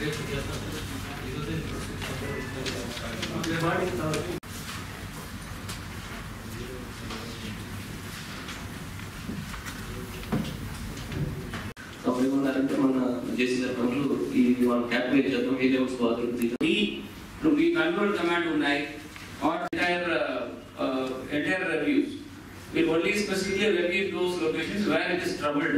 ఏమన్నారంటే మన చేసిన పనులు ఈ మన క్యాపిటల్ చేద్దాం ఏ లెవెల్స్ బాగుంటుంది We, we control command ఉన్నాయి or entire uh, uh, entire reviews. We only specifically review those locations where it is troubled.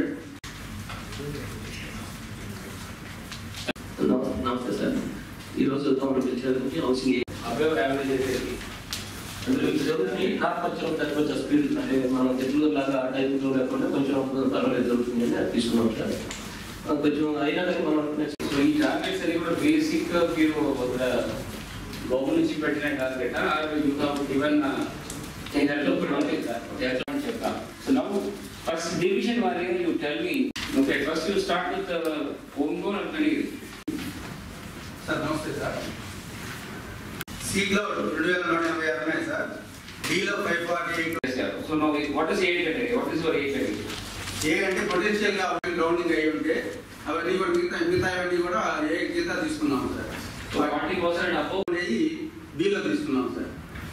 నమ- నమస్తే సార్ ఈరోజు తమరు పిలిచారు హౌసింగ్ Above average అయితే అందులో జరుగుతుంది నాకు కొంచెం తక్కువ స్పీడ్ అంటే మనం చెట్లు లాగా ఆ టైప్లో లేకుండా కొంచెం పర్వాలేదు జరుగుతుంది అని అది తీసుకున్నాం సార్ ఆ, కొంచెం అయినా కానీ మనం అనుకునే సో ఈ టార్గెట్స్ అన్ని కూడా బేసిక్ మీరు ఒక గవర్నమెంట్ నుంచి పెట్టిన target are you have given చెప్తా సో నౌ ఫస్ట్ డివిజన్ వారి you tell me okay first you start with Ongole అని సార్ నమస్తే సార్ సీట్లో రెండు వేల నూట ఎనభై ఆరు ఉన్నాయి సార్ డీలో five forty eight so now what is A category what is your A category A అంటే పొటెన్షియల్ గా గ్రౌండింగ్ అయి ఉంటే అవన్నీ కూడా మిగతా మిగతా అవన్నీ కూడా ఏ కింద తీసుకున్నాం sir so forty percent above అనేది డీలో తీసుకున్నాం సార్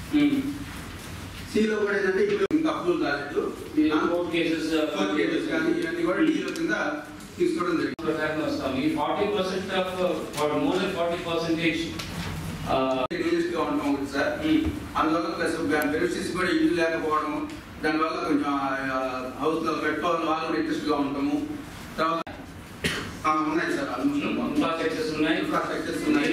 సిలో కూడా ఏంటంటే ఇప్పుడు ఇంకా అప్రూవ్ కాలేదు కోర్ట్ కేసెస్ కోర్ట్ కేసెస్ కానీ ఇవన్నీ కూడా డీలో కింద తీసుకోవడం జరిగింది ప్రకారం వస్తాం ఈ forty percent of for more than forty percentage realist గా ఉండటం ఒకటి సార్ అందువల్ల ప్లస్ బెనిఫిట్స్ కూడా ఇల్లు లేకపోవడం దానివల్ల కొంచెం హౌస్ లో పెట్టుకోవాలని వాళ్ళు కూడా ఇంట్రెస్ట్ గా ఉంటాము తర్వాత ఆ, ఉన్నాయి సార్ ఆల్మోస్ట్ ఇన్ఫ్రాస్ట్రక్చర్స్ ఉన్నాయి ఇన్ఫ్రాస్ట్రక్చర్స్ ఉన్నాయి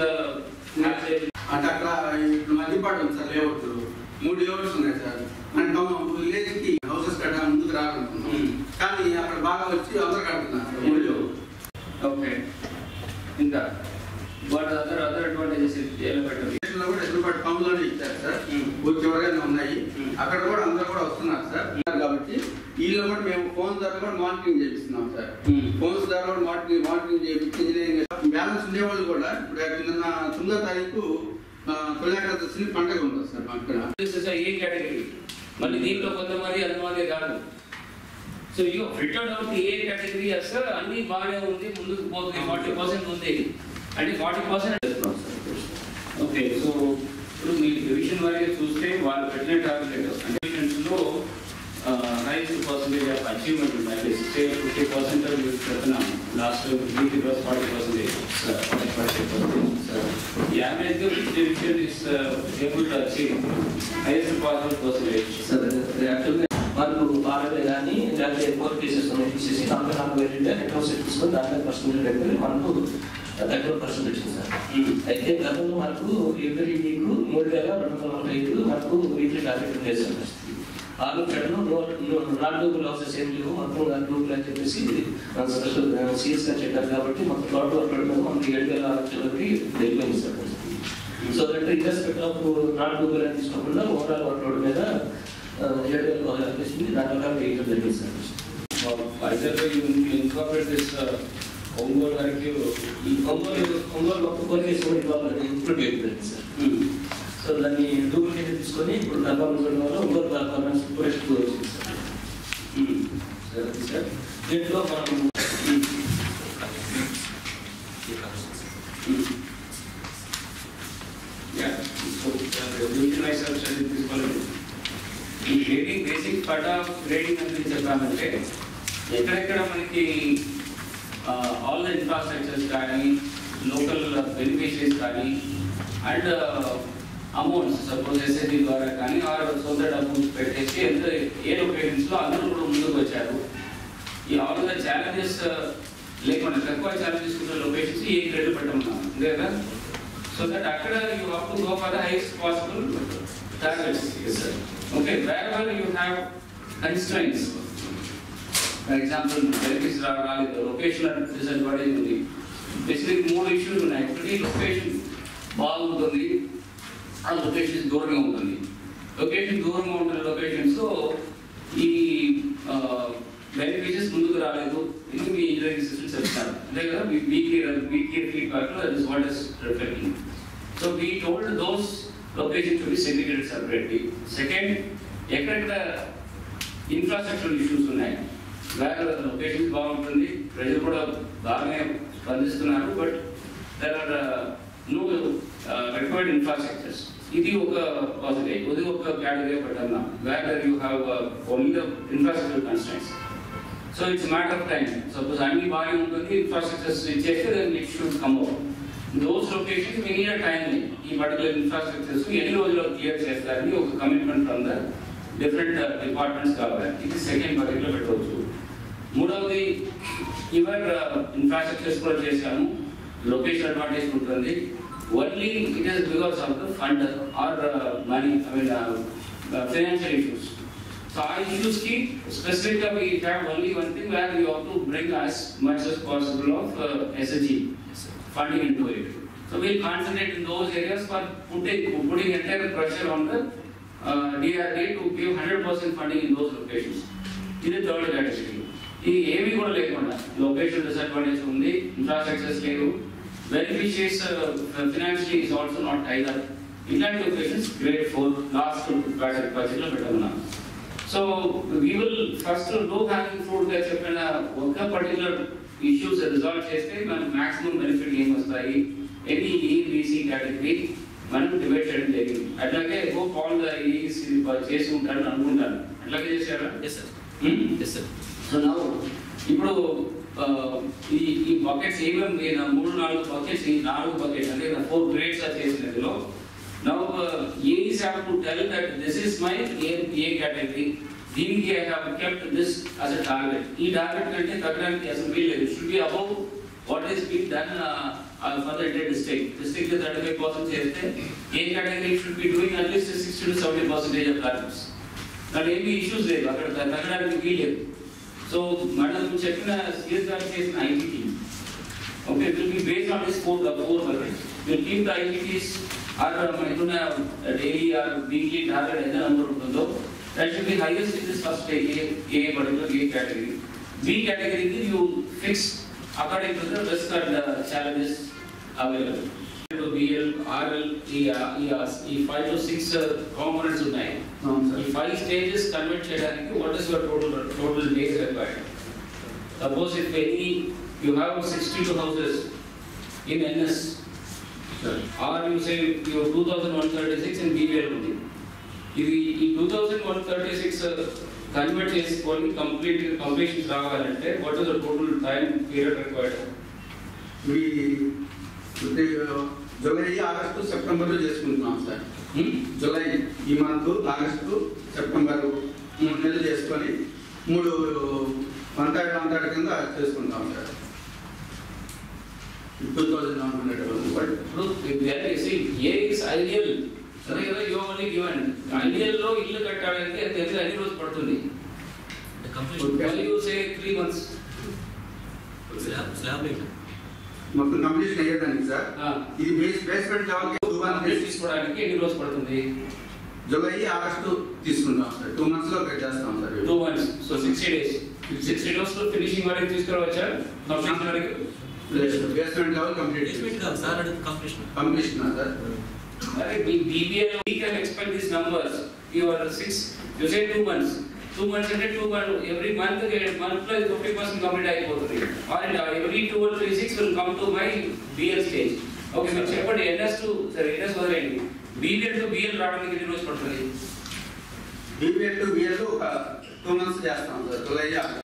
అంటే అక్కడ ఇప్పుడు మధ్యపాటు ఉంది సార్ లేఅవుట్ మూడు లేఅవుట్స్ ఉన్నాయి సార్ అంటే విలేజ్ కి హౌసెస్ కట్ట ముందుకు రావాలనుకున్నాం Hmm. కానీ అక్కడ బాగా వచ్చి అందరు కడుతున్నారు సార్ మూడు లేఅవుట్ ఓకే ఇంకా బట్ అదర్ అదర్ అడ్వాంటేజెస్ ఏమి పెట్టదు స్టేషన్లో కూడా ఎదురుపాటు పనులోనే ఇచ్చారు సార్ Hmm. ఊరి చివరగానే ఉన్నాయి Hmm. అక్కడ కూడా అందరూ కూడా వస్తున్నారు సార్ ఉన్నారు కాబట్టి వీళ్ళు కూడా మేము ఫోన్ ద్వారా కూడా మానిటరింగ్ చేపిస్తున్నాం సార్ Hmm. ఫోన్స్ ద్వారా కూడా మానిటరింగ్ మానిటరింగ్ చేపించి ఇంజనీరింగ్ బ్యాలెన్స్ ఉండేవాళ్ళు కూడా ఇప్పుడు నిన్న తొమ్మిదో తారీఖు తొలి పండుగ ఉంటుంది సార్ మా ఇక్కడ దిస్ ఇస్ ఏ కేటగిరీ మళ్ళీ దీంట్లో కొంతమంది అంతమంది కాదు so you filtered out A category sir అన్ని బాగానే ఉంది ముందుకు పోతుంది ఫార్టీ పర్సెంట్ ఉంది అంటే ఫార్టీ పర్సెంట్ చేస్తున్నాం సార్ ఓకే సో ఇప్పుడు మీ డివిజన్ వారిగా చూస్తే వాళ్ళు పెట్టిన టార్గెట్ డివిజన్స్లో హైయెస్ట్ పర్సంటేజ్ ఆఫ్ అచీవ్మెంట్ ఉంది సిక్స్టీ ఫిఫ్టీ పర్సెంట్ చెప్తున్నాం last week plus forty percentage forty forty percentage యావరేజ్గా division is able to achieve highest possible percentage sir యాక్చువల్గా వాళ్ళు బాగా కానీ లేకపోతే కోర్టు కేసెస్ ఉన్నాయి తీసేసి దాంట్లో నాకు ఏంటంటే హెడ్ హౌస్ తీసుకొని దాంట్లో పర్సెంటేజ్ అయితే మనకు దగ్గర పర్సెంట్ వచ్చింది సార్ అయితే గతంలో మనకు ఎవ్రీ వీక్ మూడు వేల రెండు వందల నలభై ఐదు మనకు వీక్లీ టార్గెట్ చేశారు ఆరు కట్టలు నాలుగు గ్రూపులు హౌసెస్ ఏం లేవు మొత్తం నాలుగు గ్రూపులు అని చెప్పేసి మన స్పెషల్ సీఎస్ గా చెప్పారు కాబట్టి మొత్తం ప్లాట్ వర్క్ మీద మనకి ఏడు వేల లక్షలకి వెళ్ళిపోయింది sir so that irrespective of నాలుగు గ్రూపులు అని తీసుకోకుండా ఓవరాల్ వర్క్ లోడ్ మీద ఆ, ఏడు వేల బాగా అనిపిస్తుంది దాని ప్రకారం వేయడం జరిగింది సార్ ఫైజర్లో ఇన్కార్పొరేట్ దిస్ ఒంగోలు వరకు ఈ ఒంగోలు ఒంగోలు మొత్తం కోరికేసి ఇంప్రూవ్ అయిపోయింది సార్ సో దాన్ని డూప్లికేట్ తీసుకొని ఇప్పుడు పర్ఫార్మెన్స్ వల్ల ఒంగోలు పర్ఫార్మెన్స్ పూరెస్ట్ వచ్చింది సార్ సార్ అది సార్ దీంట్లో మనం ఈ grading basic part of grading అనేది చెప్పామంటే ఎక్కడెక్కడ మనకి ఆల్ ద ఇన్ఫ్రాస్ట్రక్చర్స్ కానీ లోకల్ బెనిఫిషరీస్ కానీ అండ్ అమౌంట్స్ సపోజ్ ఎస్ఐడి ద్వారా కానీ ఆర్ సొంత డబ్బు పెట్టేసి ఎంత ఏ లొకేషన్స్లో అందరూ కూడా ముందుకు వచ్చారు ఈ ఆల్ ద ఛాలెంజెస్ లేకుండా తక్కువ ఛాలెంజెస్ ఉన్న లొకేషన్స్ ఏ గ్రేడ్ పెట్టమన్నాం అంతే కదా సో దట్ అక్కడ you have to go for the highest possible targets okay wherever you have constraints for example benefits రాలేదు లొకేషన్ డిసడ్వాంటేజ్ ఉంది బేసిక్లీ మూడు ఇష్యూస్ ఉన్నాయి ఒకటి లొకేషన్ బాగుంటుంది ఆ లొకేషన్ దూరంగా ఉంటుంది లొకేషన్ దూరంగా ఉంటున్న లొకేషన్స్లో ఈ బెనిఫిషియస్ ముందుకు రాలేదు ఇది మీ ఇంజనీరింగ్ సిస్టమ్ చెప్తున్నారు అంతే కదా వీక్లీ వీక్లీ ఫీడ్బ్యాక్ లో that is what is reflecting so we told those location to be segregated separately second ఎక్కడెక్కడ ఇన్ఫ్రాస్ట్రక్చర్ ఇష్యూస్ ఉన్నాయి వేరే లొకేషన్ బాగుంటుంది ప్రజలు కూడా బాగానే స్పందిస్తున్నారు but there are no required infrastructures ఇది ఒక పాజిటివ్ ఇది ఒక కేటగిరీ పెట్టాలన్నా where you have only the infrastructure constraints so it's matter of time suppose అన్ని బాగానే ఉంటుంది ఇన్ఫ్రాస్ట్రక్చర్స్ ఇచ్చేస్తే then it should come out those locations మీ నీడ్ టైం ఈ పర్టికులర్ ఇన్ఫ్రాస్ట్రక్చర్స్ ఎన్ని రోజుల్లో క్లియర్ చేస్తారని ఒక commitment from the different departments కావాలి ఇది సెకండ్ బకెట్లో పెట్టవచ్చు మూడవది యువర్ ఇన్ఫ్రాస్ట్రక్చర్స్ కూడా చేశాము లొకేషన్ అడ్వాంటేజ్ ఉంటుంది only it is because of the fund or money I mean financial issues so ah issues కి స్పెసిఫిక్ గా we have only one thing where we have to bring as much as possible of uh, SSG funding into it. So we'll concentrate in those areas for putting putting entire pressure on the uh, DRD to give 100% funding in those locations. ఇది third category ఇది ఏమి కూడా లేకుండా location disadvantage ఉంది infrastructures లేవు beneficiaries financially is also not either ఇట్లాంటి locations grade four last బడ్జెట్లో పెట్టమన్నాను so we will first low hanging fruit గా చెప్పిన ఒక పర్టికులర్ ఇష్యూస్ రిజాల్వ్ చేస్తే మనకు మాక్సిమం బెనిఫిట్ ఏం వస్తాయి ఎనీ ఈ బీసీ కేటగిరీ మనం డిబేట్ చేయడం జరిగింది అట్లాగే హోప్ ఆల్ ద ఈస్ చేసి ఉంటారని అనుకుంటాను అట్లాగే చేశారా yes sir Hmm? Yes sir so నా ఇప్పుడు ఆ, ఈ ఈ బకెట్స్ ఏమేమి నేను మూడు నాలుగు బకెట్స్ ఈ నాలుగు బకెట్స్ అంటే ఫోర్ గ్రేడ్స్ ఆర్ చేసినదిలో now AEs have to tell that this is my A A category దీనికి I have kept this as a target ఈ టార్గెట్ కంటే తగ్గడానికి అసలు వీల్లేదు should be above what is been done for the India district district thirty five percent చేస్తే A category should be doing at least sixty to seventy percentage of targets దాని ఏమి issues లేదు అక్కడ త- తగ్గడానికి వీలేదు సో మేడం నువ్వు చెప్పిన సిఎస్ గారు చేసిన ITT okay will be based on this four four buckets will keep the ITTs or మనకున్న డైలీ ఆర్ వీక్లీ టార్గెట్ ఎంత నెంబర్ ఉంటుందో that should be highest in this first A A particular A category B కేటగిరీకి you fix according to the risk and challenges available BL RL ఈ ఈ ఈ five to six components ఉన్నాయి అవును ఈ sir five stages convert చేయడానికి what is your total total days required suppose if any you have sixty two houses in NS sir or you say you two thousand one thirty six in BVL ఉంది ఇది ఈ two thousand one thirty six convert చేసుకొని complete completions రావాలంటే what is the total time period required మీ ఇప్పుడు July August సెప్టెంబర్లో చేసుకుంటున్నాం sir July ఈ మంత్ ఆగస్టు సెప్టెంబర్ మూడు నెలలు చేసుకొని మూడు వంతాడు వంతాడు కింద చేసుకుంటాం సార్ టూ థౌజండ్ అనుకునేటప్పుడు బట్ ఇప్పుడు ఏ ఇస్ ఐడియల్ సరే కదా యూ ఓన్లీ గివెన్ ఐడియల్ లో ఇల్లు కట్టాలంటే అది ఎంత ఎన్ని రోజులు పడుతుంది complete you say three months slab slab ఏంటి మొత్తం కంప్లీషన్ అయ్యేదానికి సార్ ఇది బేస్ బేస్మెంట్ లెవెల్కి టూ కంప్లీట్ మంత్స్ తీసుకోవడానికి ఎన్ని రోజులు పడుతుంది జూలై ఆగస్టు తీసుకుంటాం సార్ టూ మంత్స్లో చేస్తాం sir two months so sixty days sixty days లో ఫినిషింగ్ వరకు తీసుకురావచ్చా కంప్లీషన్ వరకు బేస్మెంట్ లెవెల్ కంప్లీట్ బేస్మెంట్ కాదు సార్ అడుగు కంప్లీషన్ కంప్లీషన్ సార్ అరే మీ BBL we can expect this numbers your six you say two months two months అంటే two month every month month లో ఫిఫ్టీ పర్సెంట్ కంప్లీట్ అయిపోతుంది or every two three six will come to my BL stage okay మీరు చెప్పండి NS to సరే NS వదిలేయండి BBL to BL రావడానికి ఎన్ని రోజులు పడుతుంది బీబీఎల్ టు బిఎల్ ఒక టూ మంత్స్ చేస్తాం సార్ జూలై